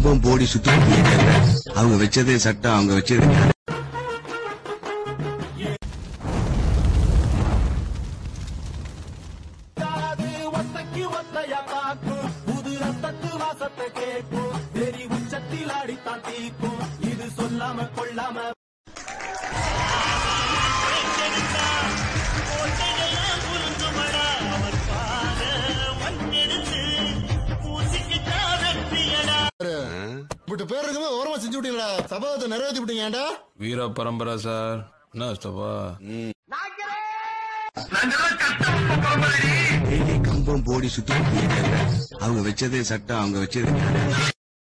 கம்பம் போடி சுத்தி இருக்காங்க அவங்க வச்சதே சட்டம் அவங்க வச்சது காது ஒத்தைக்கு ஒத்தையா காக்கும் புது ரத்தத்து வாசத்தை கேட்கும் வெறி உச்சத்தில் அடித்தான் தீக்கும் இது சொல்லாம கொள்ளாம இப்படி பேர் இருக்குமே ஓரமா செஞ்சு விட்டீங்களா சபதத்தை நிறைவேற்றி விட்டீங்கடா வீர பரம்பரை சார் என்ன ஸ்டபா கம்பம் போடி சுத்தி இருக்காங்க அவங்க வச்சதே சட்டம் அவங்க வச்சது